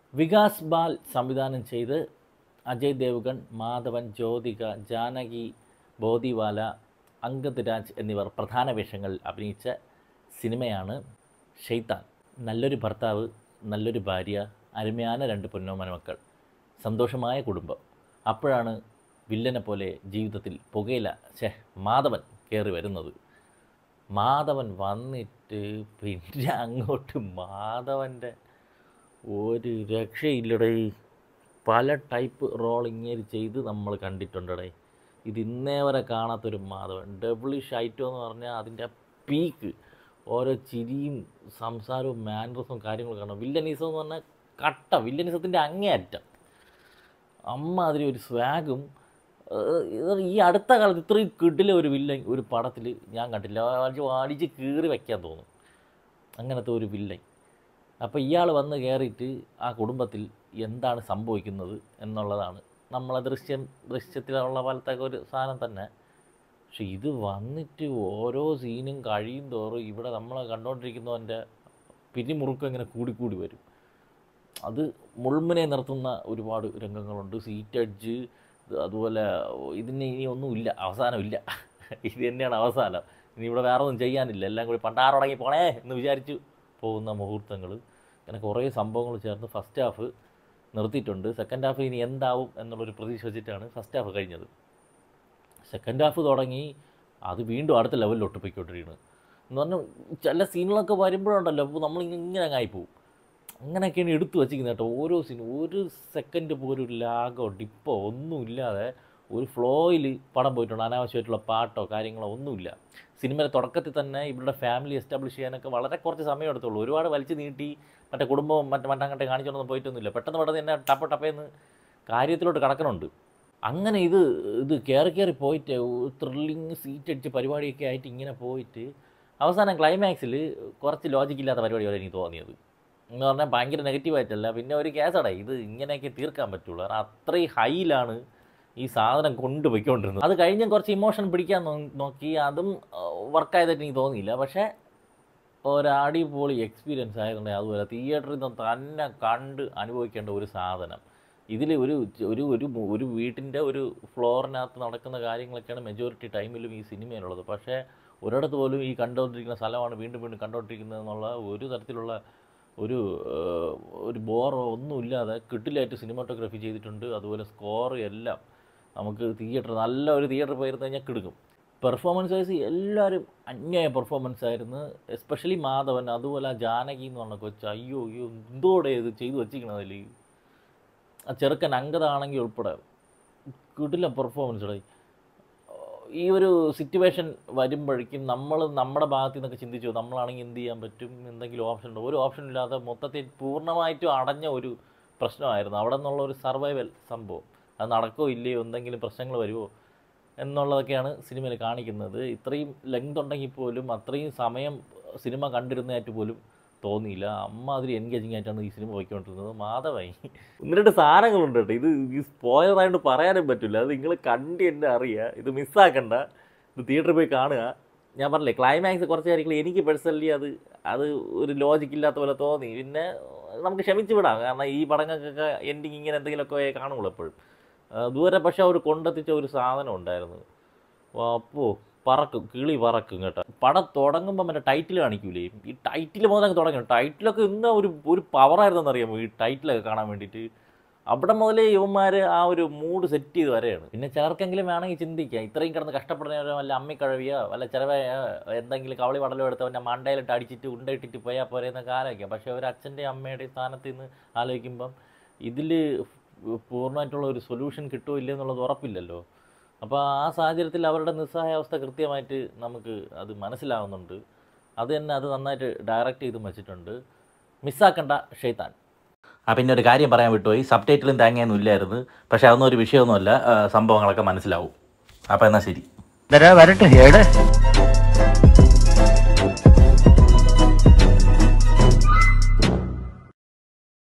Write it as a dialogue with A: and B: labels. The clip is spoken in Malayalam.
A: വികാസ് ബാൽ സംവിധാനം ചെയ്ത് അജയ് ദേവ്ഗൺ മാധവൻ ജ്യോതിക ജാനകി ബോദിവാല അങ്കദ് രാജ് എന്നിവർ പ്രധാന വേഷങ്ങളിൽ അഭിനയിച്ച സിനിമയാണ് ഷെയ്ത്താൻ നല്ലൊരു ഭർത്താവ് നല്ലൊരു ഭാര്യ അരുമയാന രണ്ട് പൊന്നോമന മക്കൾ സന്തോഷമായ കുടുംബം അപ്പോഴാണ് വില്ലനെ പോലെ ജീവിതത്തിൽ പുകയില ഛേ മാധവൻ കയറി വരുന്നത് മാധവൻ വന്നിട്ട് പിന്നെ അങ്ങോട്ട് മാധവൻ്റെ ഒരു രക്ഷയില്ലടേ പല ടൈപ്പ് റോൾ ഇങ്ങനെ ചെയ്ത് നമ്മൾ കണ്ടിട്ടുണ്ടടേ ഇത് ഇന്നേ വരെ കാണാത്തൊരു മാധവൻ ഡബിളിഷ് ഐറ്റം എന്ന് പറഞ്ഞാൽ അതിൻ്റെ പീക്ക് ഓരോ ചിരിയും സംസാരവും മാനറസും കാര്യങ്ങളും കാണാം വില്ലനീസം എന്ന് പറഞ്ഞാൽ കട്ട വില്ലനീസത്തിൻ്റെ അങ്ങേയറ്റം അമ്മ അതിൽ ഒരു സ്വാഗും ഈ അടുത്ത കാലത്ത് ഇത്രയും കിടില ഒരു വില്ലൻ ഒരു പടത്തിൽ ഞാൻ കണ്ടില്ല അടിച്ച് അടിച്ച് കീറി വയ്ക്കാൻ തോന്നും അങ്ങനത്തെ ഒരു വില്ലൻ അപ്പോൾ ഇയാൾ വന്ന് കയറിയിട്ട് ആ കുടുംബത്തിൽ എന്താണ് സംഭവിക്കുന്നത് എന്നുള്ളതാണ് നമ്മളെ ദൃശ്യം ദൃശ്യത്തിലുള്ള പോലത്തെ ഒരു സാധനം തന്നെ പക്ഷെ ഇത് വന്നിട്ട് ഓരോ സീനും കഴിയും തോറും ഇവിടെ നമ്മൾ കണ്ടുകൊണ്ടിരിക്കുന്നവൻ്റെ പിരിമുറുക്കം ഇങ്ങനെ കൂടിക്കൂടി വരും അത് മുൾമുനെ നിർത്തുന്ന ഒരുപാട് രംഗങ്ങളുണ്ട് സീറ്റ് അഡ്ജ് അതുപോലെ ഇതിന് ഇനി ഒന്നുമില്ല അവസാനമില്ല ഇത് തന്നെയാണ് അവസാനം ഇനി ഇവിടെ വേറെ ഒന്നും ചെയ്യാനില്ല എല്ലാം കൂടി പണ്ടാറടങ്ങി പോണേ എന്ന് വിചാരിച്ചു പോകുന്ന മുഹൂർത്തങ്ങൾ അങ്ങനെ കുറേ സംഭവങ്ങൾ ചേർന്ന് ഫസ്റ്റ് ഹാഫ് നിർത്തിയിട്ടുണ്ട് സെക്കൻഡ് ഹാഫ് ഇനി എന്താവും എന്നുള്ളൊരു പ്രതീക്ഷ വെച്ചിട്ടാണ് ഫസ്റ്റ് ഹാഫ് കഴിഞ്ഞത് സെക്കൻഡ് ഹാഫ് തുടങ്ങി അത് വീണ്ടും അടുത്ത ലെവലിലോട്ട് പോയിക്കൊണ്ടിരിക്കുന്നത് എന്ന് പറഞ്ഞാൽ ചില സീനുകളൊക്കെ വരുമ്പോഴുണ്ടല്ലോ അപ്പോൾ നമ്മൾ ഇങ്ങനെ അങ്ങായി പോകും അങ്ങനെയൊക്കെയാണ് എടുത്തു വച്ചിരിക്കുന്നത് കേട്ടോ ഓരോ സീനും ഒരു സെക്കൻഡ് പോലും ഒരു ലാഗോ ഡിപ്പോ ഒന്നുമില്ലാതെ ഒരു ഫ്ലോയിൽ പടം പോയിട്ടുണ്ട് അനാവശ്യമായിട്ടുള്ള പാട്ടോ കാര്യങ്ങളോ ഒന്നുമില്ല സിനിമയുടെ തുടക്കത്തിൽ തന്നെ ഇവരുടെ ഫാമിലി എസ്റ്റാബ്ലിഷ് ചെയ്യാനൊക്കെ വളരെ കുറച്ച് സമയം എടുത്തുള്ളൂ ഒരുപാട് വലിച്ചു നീട്ടി മറ്റേ കുടുംബവും മറ്റേ മറ്റങ്ങോട്ടെ കാണിച്ചോണ്ടൊന്നും പോയിട്ടൊന്നുമില്ല പെട്ടെന്ന് പെട്ടെന്ന് തന്നെ ടപ്പ ടപ്പേന്ന് കാര്യത്തിലോട്ട് കടക്കണുണ്ട് അങ്ങനെ ഇത് ഇത് കയറി കയറി പോയിട്ട് ത്രില്ലിങ് സീറ്റ് അടിച്ച് പരിപാടിയൊക്കെ ആയിട്ട് ഇങ്ങനെ പോയിട്ട് അവസാനം ക്ലൈമാക്സിൽ കുറച്ച് ലോജിക്കില്ലാത്ത പരിപാടി പോലെ എനിക്ക് തോന്നിയത് എന്ന് പറഞ്ഞാൽ ഭയങ്കര നെഗറ്റീവായിട്ടല്ല പിന്നെ ഒരു കേസടേ ഇത് ഇങ്ങനെയൊക്കെ തീർക്കാൻ പറ്റുള്ളൂ കാരണം അത്രയും ഹൈയിലാണ് ഈ സാധനം കൊണ്ടുപോയിക്കൊണ്ടിരുന്നത് അത് കഴിഞ്ഞ് കുറച്ച് ഇമോഷൻ പിടിക്കാൻ നോ- നോക്കി അതും വർക്കായതായിട്ട് എനിക്ക് തോന്നിയില്ല പക്ഷേ ഒരടിപൊളി എക്സ്പീരിയൻസ് ആയതുകൊണ്ട് അതുപോലെ തിയേറ്ററിൽ നിന്ന് തന്നെ കണ്ട് അനുഭവിക്കേണ്ട ഒരു സാധനം ഇതിൽ ഒരു ഒരു ഒരു മു- ഒരു വീട്ടിൻ്റെ ഒരു ഫ്ലോറിനകത്ത് നടക്കുന്ന കാര്യങ്ങളൊക്കെയാണ് മെജോറിറ്റി ടൈമിലും ഈ സിനിമയിലുള്ളത് പക്ഷേ ഒരിടത്ത് പോലും ഈ കണ്ടുകൊണ്ടിരിക്കുന്ന സ്ഥലമാണ് വീണ്ടും വീണ്ടും കണ്ടുകൊണ്ടിരിക്കുന്നത് എന്നുള്ള ഒരു തരത്തിലുള്ള ഒരു ഏഹ്, ഒരു ബോറോ ഒന്നുമില്ലാതെ കിട്ടിലായിട്ട് സിനിമാറ്റോഗ്രാഫി ചെയ്തിട്ടുണ്ട് അതുപോലെ സ്കോർ എല്ലാം നമുക്ക് തിയേറ്റർ നല്ല ഒരു തിയേറ്റർ പോയിരുന്നു കഴിഞ്ഞാൽ കിടക്കും പെർഫോമൻസ് വൈസ് എല്ലാവരും അന്യായ പെർഫോമൻസ് ആയിരുന്നു എസ്പെഷ്യലി മാധവൻ അതുപോലെ ആ ജാനകി എന്ന് പറഞ്ഞ കൊച്ചു അയ്യോ അയ്യോ എന്തോടെ ഇത് ചെയ്തു വച്ചിരിക്കണത് അതിൽ ആ ചെറുക്കൻ അങ്കതാണെങ്കിൽ ഉൾപ്പെടെ കിടില പെർഫോമൻസ് ഇടയി ഈ ഒരു സിറ്റുവേഷൻ വരുമ്പോഴേക്കും നമ്മൾ നമ്മുടെ ഭാഗത്തു നിന്നൊക്കെ ചിന്തിച്ചു നമ്മളാണെങ്കിൽ എന്ത് ചെയ്യാൻ പറ്റും എന്തെങ്കിലും ഓപ്ഷൻ ഉണ്ടോ ഒരു ഓപ്ഷൻ ഇല്ലാതെ മൊത്തത്തിൽ പൂർണ്ണമായിട്ടും അടഞ്ഞ ഒരു പ്രശ്നമായിരുന്നു അവിടെ നിന്നുള്ള ഒരു സർവൈവൽ സംഭവം അത് നടക്കോ ഇല്ലയോ എന്തെങ്കിലും പ്രശ്നങ്ങൾ വരുമോ എന്നുള്ളതൊക്കെയാണ് സിനിമയിൽ കാണിക്കുന്നത് ഇത്രയും ലെങ്ത് ഉണ്ടെങ്കിൽ പോലും അത്രയും സമയം സിനിമ കണ്ടിരുന്നതായിട്ട് പോലും തോന്നിയില്ല അമ്മാതിരി എൻഗേജിങ് ആയിട്ടാണ് ഈ സിനിമ പോയിക്കൊണ്ടിരുന്നത് മാധവായി ഒന്ന് രണ്ട് സാധനങ്ങളുണ്ട് കേട്ടോ ഇത് ഈ സ്പോയറായിട്ട് പറയാനും പറ്റില്ല അത് നിങ്ങൾ കണ്ട് എന്നെ അറിയുക ഇത് മിസ്സാക്കണ്ട ഇത് തിയേറ്ററിൽ പോയി കാണുക ഞാൻ പറഞ്ഞില്ലേ ക്ലൈമാക്സ് കുറച്ച് കാര്യങ്ങൾ എനിക്ക് പേഴ്സണലി അത് അത് ഒരു ലോജിക്ക് ഇല്ലാത്ത പോലെ തോന്നി പിന്നെ നമുക്ക് ക്ഷമിച്ച് വിടാം കാരണം ഈ പടങ്ങൾക്കൊക്കെ എൻഡിങ് ഇങ്ങനെ എന്തെങ്കിലുമൊക്കെ കാണുള്ളൂ എപ്പോഴും ആ, ദൂരെ പക്ഷെ അവർ കൊണ്ടെത്തിച്ച ഒരു സാധനം ഉണ്ടായിരുന്നു അപ്പോൾ പറക്കും കിളി പറക്കും കേട്ടോ പടം തുടങ്ങുമ്പോൾ മറ്റേ ടൈറ്റിൽ കാണിക്കൂലേ ഈ ടൈറ്റിൽ മുതലൊക്കെ തുടങ്ങി ടൈറ്റിലൊക്കെ ഇന്ന് ഒരു ഒരു പവറായിരുന്നെന്ന് അറിയാമോ ഈ ടൈറ്റിലൊക്കെ കാണാൻ വേണ്ടിയിട്ട് അവിടെ മുതലേ യുവന്മാർ ആ ഒരു മൂഡ് സെറ്റ് ചെയ്ത് വരെയാണ് പിന്നെ ചിലർക്കെങ്കിലും വേണമെങ്കിൽ ചിന്തിക്കാം ഇത്രയും കിടന്ന് കഷ്ടപ്പെടുന്ന വല്ല അമ്മിക്കഴവിയോ വല്ല ചിലവ എന്തെങ്കിലും കവളി പടലോ എടുത്തവൻ്റെ മണ്ടയിലിട്ട് അടിച്ചിട്ട് ഉണ്ടയിട്ടിട്ട് പോയാൽ പോരെ എന്നൊക്കെ ആലോചിക്കാം പക്ഷേ ഒരു അച്ഛൻ്റെയും അമ്മയുടെയും സ്ഥാനത്ത് നിന്ന് ആലോചിക്കുമ്പം ഇതിൽ പൂർണ്ണമായിട്ടുള്ള ഒരു സൊല്യൂഷൻ കിട്ടുമോ ഇല്ലയോ എന്നുള്ളത് ഉറപ്പില്ലല്ലോ അപ്പോൾ ആ സാഹചര്യത്തിൽ അവരുടെ നിസ്സഹായാവസ്ഥ കൃത്യമായിട്ട് നമുക്ക് അത് മനസ്സിലാവുന്നുണ്ട് അത് തന്നെ അത് നന്നായിട്ട് ഡയറക്റ്റ് ചെയ്ത് വെച്ചിട്ടുണ്ട് മിസ്സാക്കണ്ട ഷെയ്ത്താൻ ആ പിന്നെ ഒരു കാര്യം പറയാൻ വിട്ടുപോയി സബ് ടൈറ്റിലും തേങ്ങയൊന്നും ഇല്ലായിരുന്നു പക്ഷേ അതൊന്നും ഒരു വിഷയമൊന്നുമല്ല ആ, സംഭവങ്ങളൊക്കെ മനസ്സിലാവും അപ്പോൾ എന്നാൽ ശരി
B: വരട്ടെ ഏടെ